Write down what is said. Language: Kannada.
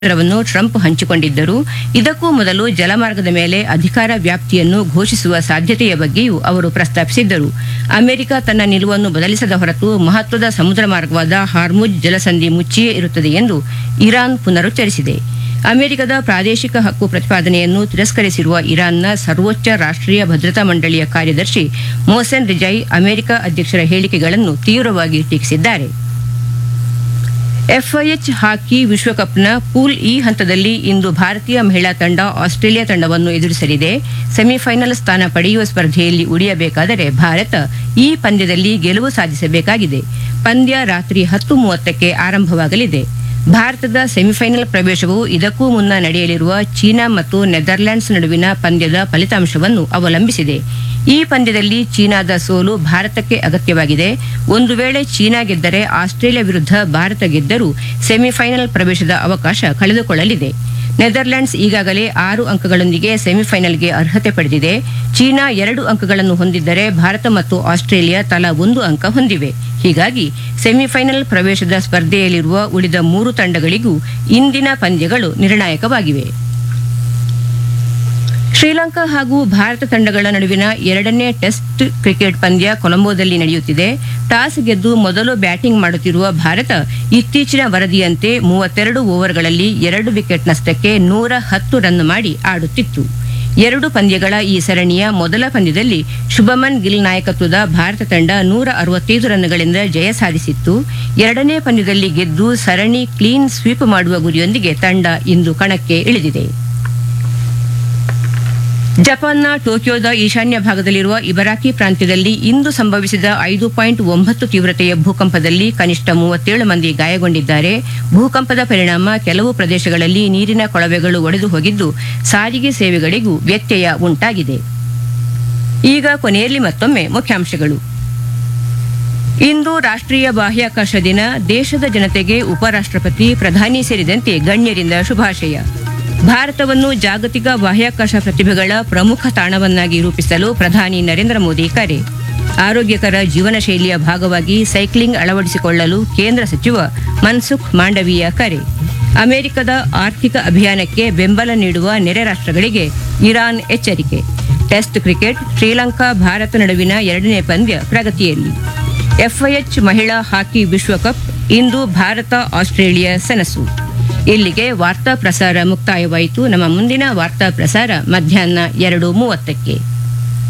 ವನ್ನು ಟ್ರಂಪ್ ಹಂಚಿಕೊಂಡಿದ್ದರು ಇದಕ್ಕೂ ಮೊದಲು ಜಲಮಾರ್ಗದ ಮೇಲೆ ಅಧಿಕಾರ ವ್ಯಾಪ್ತಿಯನ್ನು ಘೋಷಿಸುವ ಸಾಧ್ಯತೆಯ ಬಗ್ಗೆಯೂ ಅವರು ಪ್ರಸ್ತಾಪಿಸಿದ್ದರು ಅಮೆರಿಕ ತನ್ನ ನಿಲುವನ್ನು ಬದಲಿಸದ ಹೊರತು ಮಹತ್ವದ ಸಮುದ್ರ ಮಾರ್ಗವಾದ ಹಾರ್ಮುಜ್ ಜಲಸಂಧಿ ಮುಚ್ಚಿಯೇ ಇರುತ್ತದೆ ಎಂದು ಇರಾನ್ ಪುನರುಚ್ಚರಿಸಿದೆ ಅಮೆರಿಕದ ಪ್ರಾದೇಶಿಕ ಹಕ್ಕು ಪ್ರತಿಪಾದನೆಯನ್ನು ತಿರಸ್ಕರಿಸಿರುವ ಇರಾನ್ನ ಸರ್ವೋಚ್ಚ ರಾಷ್ಟ್ರೀಯ ಭದ್ರತಾ ಮಂಡಳಿಯ ಕಾರ್ಯದರ್ಶಿ ಮೋಸೆನ್ ರಿಜೈ ಅಮೆರಿಕ ಅಧ್ಯಕ್ಷರ ಹೇಳಿಕೆಗಳನ್ನು ತೀವ್ರವಾಗಿ ಟೀಕಿಸಿದ್ದಾರೆ ಎಫ್ಐಎಚ್ ಹಾಕಿ ವಿಶ್ವಕಪ್ನ ಪೂಲ್ ಇ ಹಂತದಲ್ಲಿ ಇಂದು ಭಾರತೀಯ ಮಹಿಳಾ ತಂಡ ಆಸ್ಟ್ರೇಲಿಯಾ ತಂಡವನ್ನು ಎದುರಿಸಲಿದೆ ಸೆಮಿಫೈನಲ್ ಸ್ಥಾನ ಪಡೆಯುವ ಸ್ಪರ್ಧೆಯಲ್ಲಿ ಉಳಿಯಬೇಕಾದರೆ ಭಾರತ ಈ ಪಂದ್ಯದಲ್ಲಿ ಗೆಲುವು ಸಾಧಿಸಬೇಕಾಗಿದೆ ಪಂದ್ಯ ರಾತ್ರಿ ಹತ್ತು ಮೂವತ್ತಕ್ಕೆ ಆರಂಭವಾಗಲಿದೆ ಭಾರತದ ಸೆಮಿಫೈನಲ್ ಪ್ರವೇಶವು ಇದಕ್ಕೂ ಮುನ್ನ ನಡೆಯಲಿರುವ ಚೀನಾ ಮತ್ತು ನೆದರ್ಲ್ಯಾಂಡ್ಸ್ ನಡುವಿನ ಪಂದ್ಯದ ಫಲಿತಾಂಶವನ್ನು ಅವಲಂಬಿಸಿದೆ ಈ ಪಂದ್ಯದಲ್ಲಿ ಚೀನಾದ ಸೋಲು ಭಾರತಕ್ಕೆ ಅಗತ್ಯವಾಗಿದೆ ಒಂದು ವೇಳೆ ಚೀನಾ ಗೆದ್ದರೆ ಆಸ್ಟ್ರೇಲಿಯಾ ವಿರುದ್ಧ ಭಾರತ ಗೆದ್ದರೂ ಸೆಮಿಫೈನಲ್ ಪ್ರವೇಶದ ಅವಕಾಶ ಕಳೆದುಕೊಳ್ಳಲಿದೆ ನೆದರ್ಲ್ಯಾಂಡ್ಸ್ ಈಗಾಗಲೇ ಆರು ಅಂಕಗಳೊಂದಿಗೆ ಸೆಮಿಫೈನಲ್ಗೆ ಅರ್ಹತೆ ಪಡೆದಿದೆ ಚೀನಾ ಎರಡು ಅಂಕಗಳನ್ನು ಹೊಂದಿದ್ದರೆ ಭಾರತ ಮತ್ತು ಆಸ್ಟ್ರೇಲಿಯಾ ತಲಾ ಒಂದು ಅಂಕ ಹೊಂದಿವೆ ಹೀಗಾಗಿ ಸೆಮಿಫೈನಲ್ ಪ್ರವೇಶದ ಸ್ಪರ್ಧೆಯಲ್ಲಿರುವ ಉಳಿದ ಮೂರು ತಂಡಗಳಿಗೂ ಇಂದಿನ ಪಂದ್ಯಗಳು ನಿರ್ಣಾಯಕವಾಗಿವೆ ಶ್ರೀಲಂಕಾ ಹಾಗೂ ಭಾರತ ತಂಡಗಳ ನಡುವಿನ ಎರಡನೇ ಟೆಸ್ಟ್ ಕ್ರಿಕೆಟ್ ಪಂದ್ಯ ಕೊಲಂಬೋದಲ್ಲಿ ನಡೆಯುತ್ತಿದೆ ಟಾಸ್ ಗೆದ್ದು ಮೊದಲು ಬ್ಯಾಟಿಂಗ್ ಮಾಡುತ್ತಿರುವ ಭಾರತ ಇತ್ತೀಚಿನ ವರದಿಯಂತೆ ಮೂವತ್ತೆರಡು ಓವರ್ಗಳಲ್ಲಿ ಎರಡು ವಿಕೆಟ್ ನಷ್ಟಕ್ಕೆ ನೂರ ಹತ್ತು ರನ್ ಮಾಡಿ ಆಡುತ್ತಿತ್ತು ಎರಡು ಪಂದ್ಯಗಳ ಈ ಸರಣಿಯ ಮೊದಲ ಪಂದ್ಯದಲ್ಲಿ ಶುಭಮನ್ ಗಿಲ್ ನಾಯಕತ್ವದ ಭಾರತ ತಂಡ ನೂರ ಅರವತ್ತೈದು ರನ್ಗಳಿಂದ ಜಯ ಸಾಧಿಸಿತ್ತು ಎರಡನೇ ಪಂದ್ಯದಲ್ಲಿ ಗೆದ್ದು ಸರಣಿ ಕ್ಲೀನ್ ಸ್ವೀಪ್ ಮಾಡುವ ಗುರಿಯೊಂದಿಗೆ ತಂಡ ಇಂದು ಕಣಕ್ಕೆ ಇಳಿದಿದೆ ಜಪಾನ್ನ ಟೋಕಿಯೋದ ಈಶಾನ್ಯ ಭಾಗದಲ್ಲಿರುವ ಇಬರಾಕಿ ಪ್ರಾಂತ್ಯದಲ್ಲಿ ಇಂದು ಸಂಭವಿಸಿದ ಐದು ಪಾಯಿಂಟ್ ಒಂಬತ್ತು ತೀವ್ರತೆಯ ಭೂಕಂಪದಲ್ಲಿ ಕನಿಷ್ಠ ಮೂವತ್ತೇಳು ಮಂದಿ ಗಾಯಗೊಂಡಿದ್ದಾರೆ ಭೂಕಂಪದ ಪರಿಣಾಮ ಕೆಲವು ಪ್ರದೇಶಗಳಲ್ಲಿ ನೀರಿನ ಕೊಳವೆಗಳು ಒಡೆದು ಹೋಗಿದ್ದು ಸಾರಿಗೆ ಸೇವೆಗಳಿಗೂ ವ್ಯತ್ಯಯ ಉಂಟಾಗಿದೆ ಈಗ ಕೊನೆಯಲ್ಲಿ ಮತ್ತೊಮ್ಮೆ ಮುಖ್ಯಾಂಶಗಳು ಇಂದು ರಾಷ್ಟ್ರೀಯ ಬಾಹ್ಯಾಕಾಶ ದಿನ ದೇಶದ ಜನತೆಗೆ ಉಪರಾಷ್ಟ್ರಪತಿ ಪ್ರಧಾನಿ ಸೇರಿದಂತೆ ಗಣ್ಯರಿಂದ ಶುಭಾಶಯ ಭಾರತವನ್ನು ಜಾಗತಿಕ ಬಾಹ್ಯಾಕಾಶ ಪ್ರತಿಭೆಗಳ ಪ್ರಮುಖ ತಾಣವನ್ನಾಗಿ ರೂಪಿಸಲು ಪ್ರಧಾನಿ ನರೇಂದ್ರ ಮೋದಿ ಕರೆ ಆರೋಗ್ಯಕರ ಜೀವನ ಶೈಲಿಯ ಭಾಗವಾಗಿ ಸೈಕ್ಲಿಂಗ್ ಅಳವಡಿಸಿಕೊಳ್ಳಲು ಕೇಂದ್ರ ಸಚಿವ ಮನ್ಸುಖ್ ಮಾಂಡವೀಯ ಕರೆ ಅಮೆರಿಕದ ಆರ್ಥಿಕ ಅಭಿಯಾನಕ್ಕೆ ಬೆಂಬಲ ನೀಡುವ ನೆರೆ ರಾಷ್ಟ್ರಗಳಿಗೆ ಇರಾನ್ ಎಚ್ಚರಿಕೆ ಟೆಸ್ಟ್ ಕ್ರಿಕೆಟ್ ಶ್ರೀಲಂಕಾ ಭಾರತ ನಡುವಿನ ಎರಡನೇ ಪಂದ್ಯ ಪ್ರಗತಿಯಲ್ಲಿ ಎಫ್ಐಎಚ್ ಮಹಿಳಾ ಹಾಕಿ ವಿಶ್ವಕಪ್ ಇಂದು ಭಾರತ ಆಸ್ಟ್ರೇಲಿಯಾ ಸೆಣಸು ಇಲ್ಲಿಗೆ ವಾರ್ತಾ ಪ್ರಸಾರ ಮುಕ್ತಾಯವಾಯಿತು ನಮ್ಮ ಮುಂದಿನ ವಾರ್ತಾ ಪ್ರಸಾರ ಮಧ್ಯಾಹ್ನ ಎರಡು ಮೂವತ್ತಕ್ಕೆ